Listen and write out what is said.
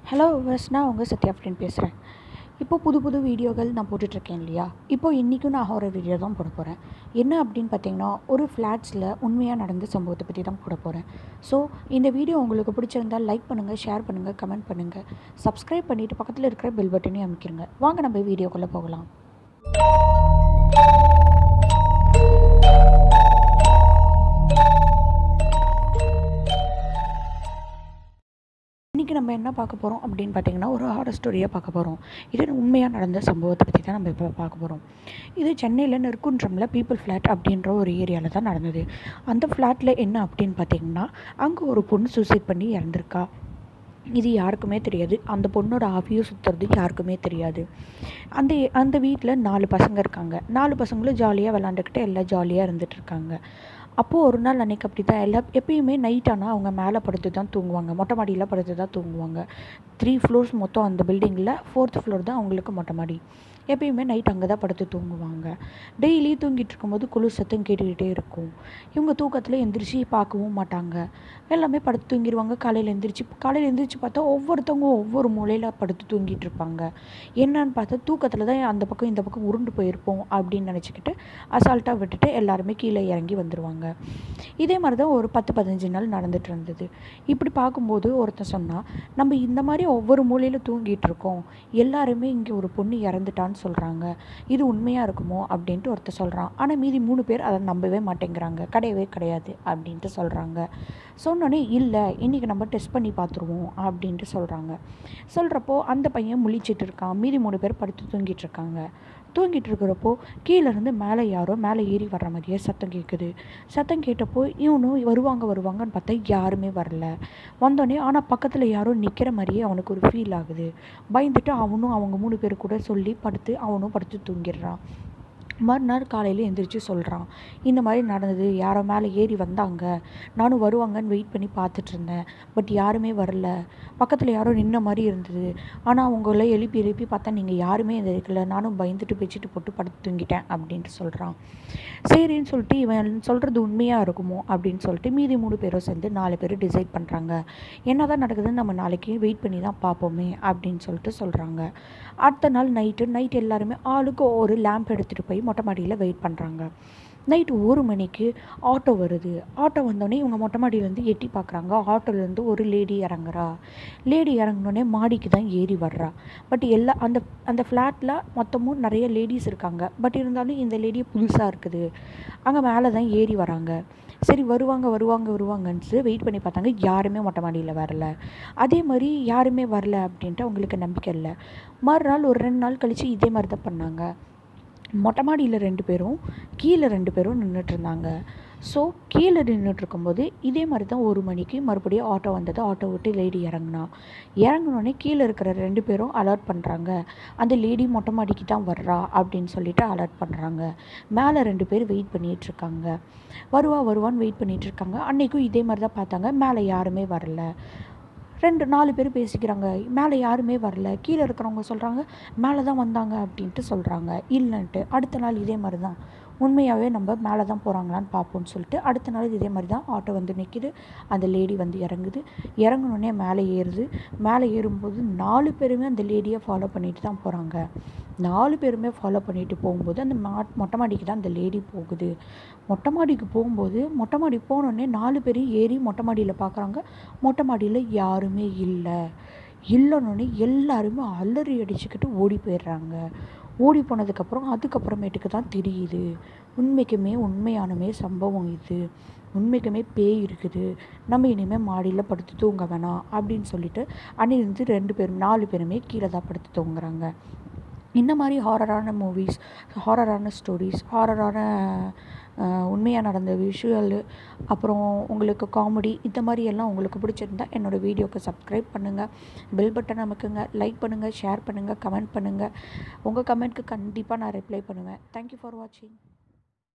hello வஸ் நான் உங்கள் Sathya friend பேசுகிறேன் இப்போ புது புது வீடியோகள் நான் போட்டுட்ருக்கேன் இல்லையா இப்போ இன்றைக்கும் நான் ஹாரர் வீடியோ தான் போட போகிறேன் என்ன அப்படின்னு பார்த்தீங்கன்னா ஒரு ஃப்ளாட்ஸில் உண்மையாக நடந்த சம்பவத்தை பற்றி தான் போட போகிறேன் ஸோ இந்த வீடியோ உங்களுக்கு பிடிச்சிருந்தால் லைக் பண்ணுங்கள் ஷேர் பண்ணுங்கள் கமெண்ட் பண்ணுங்கள் சப்ஸ்கிரைப் பண்ணிவிட்டு பக்கத்தில் இருக்கிற பெல் பட்டனையும் அமைக்கிருங்க வாங்க நம்ம வீடியோக்குள்ளே போகலாம் இன்றைக்கி நம்ம என்ன பார்க்க போகிறோம் அப்படின்னு பார்த்தீங்கன்னா ஒரு ஹாரர் ஸ்டோரியாக பார்க்க போகிறோம் இது உண்மையாக நடந்த சம்பவத்தை பற்றி தான் நம்ம இப்போ பார்க்க போகிறோம் இது சென்னையில் நெற்குன்றமில் பீப்புள் ஃப்ளாட் அப்படின்ற ஒரு ஏரியாவில் தான் நடந்தது அந்த ஃப்ளாட்டில் என்ன அப்படின்னு பார்த்தீங்கன்னா அங்கே ஒரு பொண்ணு சூசைட் பண்ணி இறந்துருக்கா இது யாருக்குமே தெரியாது அந்த பொண்ணோட ஆஃபியும் சுற்றுறது யாருக்குமே தெரியாது அந்த அந்த வீட்டில் நாலு பசங்க இருக்காங்க நாலு பசங்களும் ஜாலியாக விளாண்டுக்கிட்டு எல்லாம் ஜாலியாக இருந்துட்டு இருக்காங்க அப்போது ஒரு நாள் அன்றைக்கி அப்படி தான் எல்லா எப்பயுமே நைட் ஆனால் அவங்க மேலே படுத்து தான் தூங்குவாங்க மொட்டை மாடியில் படுத்து தான் தூங்குவாங்க த்ரீ ஃப்ளோர்ஸ் மொத்தம் அந்த பில்டிங்கில் ஃபோர்த் ஃப்ளோர் தான் அவங்களுக்கு மொட்டை மாடி எப்பயுமே நைட் அங்கே தான் படுத்து தூங்குவாங்க டெய்லி தூங்கிட்டு இருக்கும்போது குளிர் சத்தம் கேட்டுக்கிட்டே இருக்கும் இவங்க தூக்கத்தில் எந்திரிச்சு பார்க்கவும் மாட்டாங்க எல்லாமே படுத்து தூங்கிடுவாங்க காலையில் எந்திரிச்சு காலையில் எந்திரிச்சு பார்த்தா ஒவ்வொருத்தவங்க ஒவ்வொரு மூலையில் படுத்து தூங்கிட்டு இருப்பாங்க என்னன்னு பார்த்தா தூக்கத்தில் தான் அந்த பக்கம் இந்த பக்கம் உருண்டு போயிருப்போம் அப்படின்னு நினச்சிக்கிட்டு அசால்ட்டாக விட்டுட்டு எல்லாருமே கீழே இறங்கி வந்துடுவாங்க இதே மாதிரி தான் ஒரு பத்து பதினஞ்சு நாள் நடந்துட்டு இருந்தது இப்படி பார்க்கும்போது ஒருத்தன் சொன்னால் நம்ம இந்த மாதிரி ஒவ்வொரு மூலையில் தூங்கிட்டு இருக்கோம் எல்லாருமே இங்கே ஒரு பொண்ணு இறந்துட்டான்னு சொல்கிறாங்க இது உண்மையாக இருக்குமோ அப்படின்ட்டு ஒருத்தர் சொல்கிறான் ஆனால் மீதி மூணு பேர் அதை நம்பவே மாட்டேங்கிறாங்க கிடையவே கிடையாது அப்படின்ட்டு சொல்கிறாங்க சொன்னோடனே இல்லை இன்றைக்கி நம்ம டெஸ்ட் பண்ணி பார்த்துருவோம் அப்படின்ட்டு சொல்கிறாங்க சொல்கிறப்போ அந்த பையன் முழிச்சிட்டு இருக்கான் மீதி மூணு பேர் படுத்து தூங்கிட்டு இருக்காங்க தூங்கிட்டு இருக்கிறப்போ கீழேருந்து மேலே யாரோ மேலே ஏறி வர்ற மாதிரியே சத்தம் கேட்குது சத்தம் கேட்டப்போ இவனும் வருவாங்க வருவாங்கன்னு பார்த்தா யாருமே வரல வந்தோடனே ஆனால் பக்கத்தில் யாரோ நிற்கிற மாதிரியே அவனுக்கு ஒரு ஃபீல் ஆகுது பயந்துட்டு அவனும் அவங்க மூணு பேர் கூட சொல்லி படுத்து அவனும் படுத்து தூங்கிடுறான் மறுநாள் காலையில் எந்திரிச்சு சொல்கிறான் இந்த மாதிரி நடந்தது யாரோ மேலே ஏறி வந்தாங்க நானும் வருவாங்கன்னு வெயிட் பண்ணி பார்த்துட்டு இருந்தேன் பட் யாருமே வரல பக்கத்தில் யாரோ நின்ன மாதிரி இருந்தது ஆனால் அவங்கள எழுப்பி எழுப்பி பார்த்தா நீங்கள் யாருமே இந்த இருக்கல நானும் பயந்துட்டு பெட்ஷீட்டு போட்டு படுத்து தூங்கிட்டேன் அப்படின்ட்டு சொல்கிறான் சரின்னு சொல்லிட்டு இவன் சொல்கிறது உண்மையாக இருக்குமோ அப்படின்னு சொல்லிட்டு மீதி மூணு பேரும் சேர்ந்து நாலு பேர் டிசைட் பண்ணுறாங்க என்ன தான் நடக்குதுன்னு நம்ம நாளைக்கு வெயிட் பண்ணி தான் பார்ப்போமே அப்படின்னு சொல்லிட்டு சொல்கிறாங்க அடுத்த நாள் நைட்டு நைட் எல்லாருமே ஆளுக்கு ஒரு லேம்ப் எடுத்துகிட்டு போய் மொட்டை மாடியில் வெயிட் பண்ணுறாங்க நைட்டு ஒரு மணிக்கு ஆட்டோ வருது ஆட்டோ வந்தோடனே இவங்க மொட்டை மாடியிலேருந்து எட்டி பார்க்குறாங்க ஆட்டோலேருந்து ஒரு லேடி இறங்குறா லேடி இறங்கினோடனே மாடிக்கு தான் ஏறி வர்றா பட் எல்லா அந்த அந்த ஃப்ளாட்டில் மொத்தமும் நிறைய லேடிஸ் இருக்காங்க பட் இருந்தாலும் இந்த லேடி புதுசாக இருக்குது அங்கே மேலே தான் ஏறி வராங்க சரி வருவாங்க வருவாங்க வருவாங்கன்ட்டு வெயிட் பண்ணி பார்த்தாங்க யாருமே மொட்டை மாடியில் வரல அதே மாதிரி யாருமே வரல அப்படின்ட்டு அவங்களுக்கு நம்பிக்கை இல்லை மறுநாள் ஒரு ரெண்டு நாள் கழித்து இதே மாதிரி தான் பண்ணாங்க மொட்டை மாடியில் ரெண்டு பேரும் கீழே ரெண்டு பேரும் நின்றுட்டு இருந்தாங்க ஸோ கீழே நின்றுட்டு இருக்கும்போது இதே மாதிரி தான் ஒரு மணிக்கு மறுபடியும் ஆட்டோ வந்தது ஆட்டோ விட்டு லேடி இறங்கினா இறங்கினோடனே கீழே இருக்கிற ரெண்டு பேரும் அலர்ட் பண்ணுறாங்க அந்த லேடி மொட்டை மாடிக்கு தான் வர்றா அப்படின்னு சொல்லிட்டு அலர்ட் பண்ணுறாங்க மேலே ரெண்டு பேர் வெயிட் பண்ணிகிட்டு இருக்காங்க வருவா வருவான்னு வெயிட் பண்ணிகிட்டு இருக்காங்க அன்றைக்கும் இதே மாதிரி தான் பார்த்தாங்க மேலே யாருமே வரல ரெண்டு நாலு பேர் பேசிக்கிறாங்க மேலே யாருமே வரல கீழே இருக்கிறவங்க சொல்கிறாங்க மேலே தான் வந்தாங்க அப்படின்ட்டு சொல்கிறாங்க இல்லைன்ட்டு அடுத்த நாள் இதே மாதிரி தான் உண்மையாகவே நம்ம மேலே தான் போகிறாங்களான்னு பார்ப்போம்னு சொல்லிட்டு அடுத்த நாள் இதே மாதிரி தான் ஆட்டோ வந்து நிற்கிது அந்த லேடி வந்து இறங்குது இறங்கினோடனே மேலே ஏறுது மேலே ஏறும்போது நாலு பேருமே அந்த லேடியை ஃபாலோ பண்ணிட்டு தான் போகிறாங்க நாலு பேருமே ஃபாலோ பண்ணிட்டு போகும்போது அந்த மா மொட்டை மாடிக்கு தான் அந்த லேடி போகுது மொட்டை மாடிக்கு போகும்போது மொட்டை மாடி போனோடனே நாலு பேரும் ஏறி மொட்டை மாடியில் பார்க்குறாங்க மொட்டை மாடியில் யாருமே இல்லை இல்லைன்னொன்னே எல்லாருமே அலறி அடிச்சுக்கிட்டு ஓடி போயிடுறாங்க ஓடி போனதுக்கப்புறம் அதுக்கப்புறமேட்டுக்கு தான் தெரியுது உண்மைக்குமே உண்மையானமே சம்பவம் இது உண்மைக்குமே பேய் இருக்குது நம்ம இனிமேல் மாடியில் படுத்து தூங்க வேணாம் அப்படின்னு சொல்லிட்டு அன்னிலிருந்து ரெண்டு பேரும் நாலு பேருமே கீழே தான் படுத்து தூங்குறாங்க இந்த மாதிரி ஹாரரான மூவிஸ் ஹாரரான ஸ்டோரிஸ் ஹாரரான உண்மையாக நடந்த விஷுவல் அப்புறம் உங்களுக்கு காமெடி இந்த மாதிரி எல்லாம் உங்களுக்கு பிடிச்சிருந்தா என்னோடய வீடியோக்கு சப்ஸ்கிரைப் பண்ணுங்கள் பெல் பட்டன் அமைக்குங்க லைக் பண்ணுங்கள் ஷேர் பண்ணுங்கள் கமெண்ட் பண்ணுங்கள் உங்கள் கமெண்ட்க்கு கண்டிப்பாக நான் ரிப்ளை பண்ணுவேன் தேங்க்யூ ஃபார் வாட்சிங்